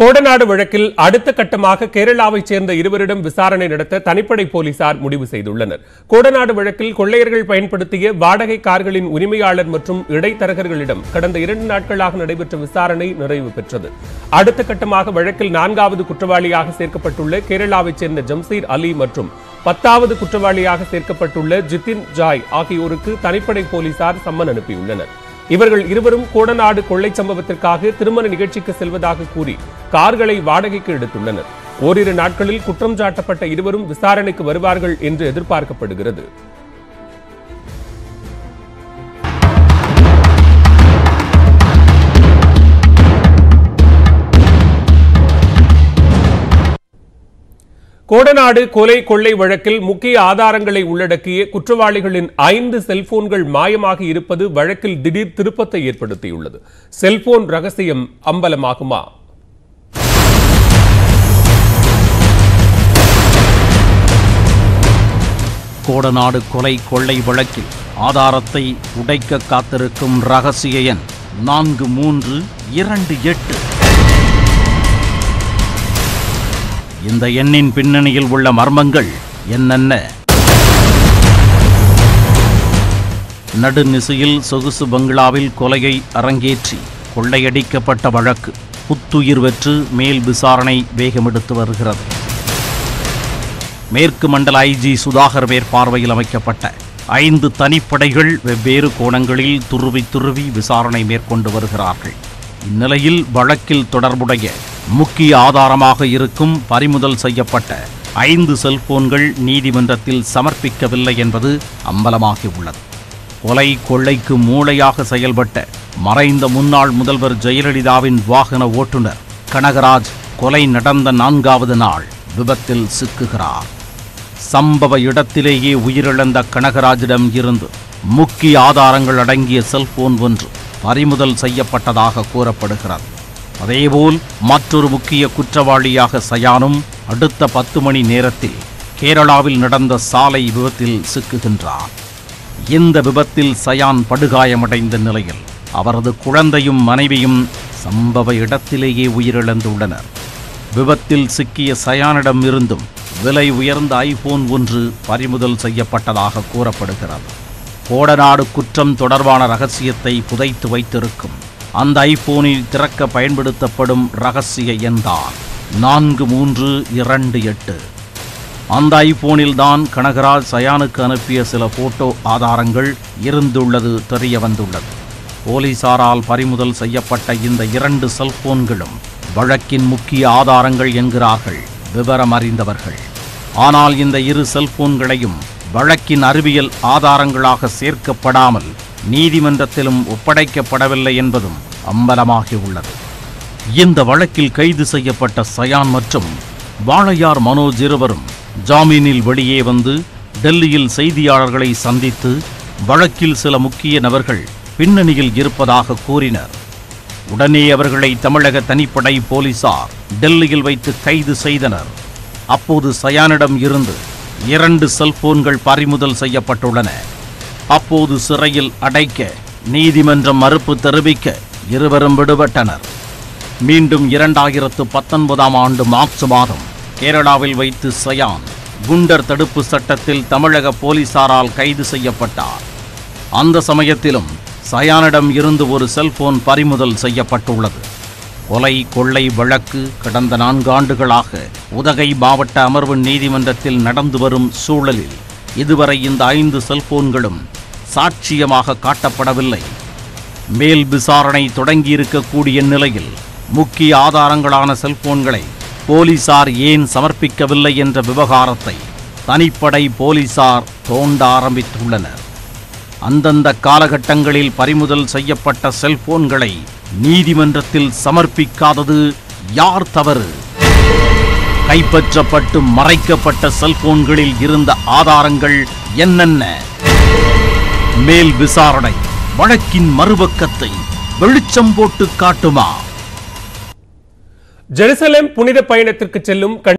கோடநாடு வழக்கில் அடுத்த கட்டமாக கேரளாவைச் சேர்ந்த இருவரிடம் விசாரணை நடத்த தனிப்படை போலீசார் முடிவு செய்துள்ளனர் கோடநாடு வழக்கில் கொள்ளையர்கள் பயன்படுத்திய வாடகை கார்களின் உரிமையாளர் மற்றும் இடைத்தரகர்களிடம் கடந்த இரண்டு நாட்களாக நடைபெற்ற விசாரணை நிறைவு பெற்றது அடுத்த கட்டமாக வழக்கில் நான்காவது குற்றவாளியாக சேர்க்கப்பட்டுள்ள கேரளாவைச் சேர்ந்த ஜம்சீர் அலி மற்றும் பத்தாவது குற்றவாளியாக சேர்க்கப்பட்டுள்ள ஜித்தின் ஜாய் ஆகியோருக்கு தனிப்படை போலீசார் சம்மன் அனுப்பியுள்ளனர் இவர்கள் இருவரும் கோடநாடு கொள்ளை சம்பவத்திற்காக திருமண நிகழ்ச்சிக்கு செல்வதாக கூறி கார்களை வாடகைக்கு எடுத்துள்ளனர் ஓரிரு நாட்களில் குற்றம் சாட்டப்பட்ட இருவரும் விசாரணைக்கு வருவார்கள் என்று எதிர்பார்க்கப்படுகிறது கோடநாடு கொலை கொள்ளை வழக்கில் முக்கிய ஆதாரங்களை உள்ளடக்கிய குற்றவாளிகளின் ஐந்து செல்போன்கள் மாயமாக இருப்பது வழக்கில் திடீர் திருப்பத்தை ஏற்படுத்தியுள்ளது செல்போன் ரகசியம் அம்பலமாகுமா கோடநாடு கொலை கொள்ளை வழக்கில் ஆதாரத்தை உடைக்க காத்திருக்கும் ரகசிய எண் நான்கு மூன்று இரண்டு எட்டு இந்த எண்ணின் பின்னணியில் உள்ள மர்மங்கள் என்னென்ன நடுநிசையில் சொகுசு பங்களாவில் கொலையை அரங்கேற்றி கொள்ளையடிக்கப்பட்ட வழக்கு புத்துயிர் பெற்று மேல் விசாரணை வேகமெடுத்து வருகிறது மேற்கு மண்டல ஐஜி சுதாகர் மேற்பார்வையில் அமைக்கப்பட்ட ஐந்து தனிப்படைகள் வெவ்வேறு கோணங்களில் துருவி துருவி விசாரணை மேற்கொண்டு வருகிறார்கள் இந்நிலையில் வழக்கில் தொடர்புடைய முக்கிய ஆதாரமாக இருக்கும் பறிமுதல் செய்யப்பட்ட ஐந்து செல்போன்கள் நீதிமன்றத்தில் சமர்ப்பிக்கவில்லை என்பது அம்பலமாகியுள்ளது கொலை கொள்ளைக்கு மூளையாக செயல்பட்ட மறைந்த முன்னாள் முதல்வர் ஜெயலலிதாவின் வாகன ஓட்டுநர் கனகராஜ் கொலை நடந்த நான்காவது நாள் விபத்தில் சிக்குகிறார் சம்பவ இடத்திலேயே உயிரிழந்த கனகராஜிடம் இருந்து முக்கிய ஆதாரங்கள் அடங்கிய செல்போன் ஒன்று பறிமுதல் செய்யப்பட்டதாக கூறப்படுகிறது அதேபோல் மற்றொரு முக்கிய குற்றவாளியாக சயானும் அடுத்த பத்து மணி நேரத்தில் கேரளாவில் நடந்த சாலை விபத்தில் சிக்குகின்றார் இந்த விபத்தில் சயான் படுகாயமடைந்த நிலையில் அவரது குழந்தையும் மனைவியும் சம்பவ இடத்திலேயே உயிரிழந்துள்ளனர் விபத்தில் சிக்கிய சயானிடம் இருந்தும் விலை உயர்ந்த ஐபோன் ஒன்று பறிமுதல் செய்யப்பட்டதாக கூறப்படுகிறது கோடநாடு குற்றம் தொடர்பான ரகசியத்தை புதைத்து வைத்திருக்கும் அந்த ஐபோனில் திறக்க பயன்படுத்தப்படும் ரகசிய எண்தான் நான்கு மூன்று இரண்டு எட்டு அந்த ஐபோனில் தான் கனகராஜ் சயானுக்கு அனுப்பிய சில போட்டோ ஆதாரங்கள் இருந்துள்ளது தெரிய வந்துள்ளது போலீசாரால் பறிமுதல் செய்யப்பட்ட இந்த இரண்டு செல்போன்களும் வழக்கின் முக்கிய ஆதாரங்கள் என்கிறார்கள் விவரம் அறிந்தவர்கள் ஆனால் இந்த இரு செல்போன்களையும் வழக்கின் அறிவியல் ஆதாரங்களாக சேர்க்கப்படாமல் நீதிமன்றத்திலும் ஒப்படைக்கப்படவில்லை என்பதும் அம்பலமாகியுள்ளது இந்த வழக்கில் கைது செய்யப்பட்ட சயான் மற்றும் வாளையார் மனோஜ் இருவரும் ஜாமீனில் வெளியே வந்து டெல்லியில் செய்தியாளர்களை சந்தித்து வழக்கில் சில முக்கிய நபர்கள் பின்னணியில் இருப்பதாக கூறினர் உடனே அவர்களை தமிழக தனிப்படை போலீசார் டெல்லியில் வைத்து கைது செய்தனர் அப்போது சயானிடம் இருந்து இரண்டு செல்போன்கள் பறிமுதல் செய்யப்பட்டுள்ளன அப்போது சிறையில் அடைக்க நீதிமன்றம் மறுப்பு தெரிவிக்க இருவரும் விடுபட்டனர் மீண்டும் இரண்டாயிரத்து பத்தொன்பதாம் ஆண்டு மார்ச் மாதம் கேரளாவில் வைத்து சயான் குண்டர் தடுப்பு சட்டத்தில் தமிழக போலீசாரால் கைது செய்யப்பட்டார் அந்த சமயத்திலும் சயானிடம் இருந்து ஒரு செல்போன் பறிமுதல் செய்யப்பட்டுள்ளது கொலை கொள்ளை வழக்கு கடந்த நான்கு ஆண்டுகளாக உதகை மாவட்ட அமர்வு நீதிமன்றத்தில் நடந்து வரும் சூழலில் இதுவரை இந்த ஐந்து செல்போன்களும் சாட்சியமாக காட்டப்படவில்லை மேல் விசாரணை தொடங்கியிருக்கக்கூடிய நிலையில் முக்கிய ஆதாரங்களான செல்போன்களை போலீசார் ஏன் சமர்ப்பிக்கவில்லை என்ற விவகாரத்தை தனிப்படை போலீசார் தோண்ட ஆரம்பித்துள்ளனர் அந்தந்த காலகட்டங்களில் பறிமுதல் செய்யப்பட்ட செல்போன்களை நீதிமன்றத்தில் சமர்ப்பிக்காதது யார் தவறு கைப்பற்றப்பட்டு மறைக்கப்பட்ட செல்போன்களில் இருந்த ஆதாரங்கள் என்னென்ன மேல் விசாரணை வழக்கின் மறுபக்கத்தை வெளிச்சம் போட்டு காட்டுமா ஜெருசலேம் புனித பயணத்திற்கு செல்லும்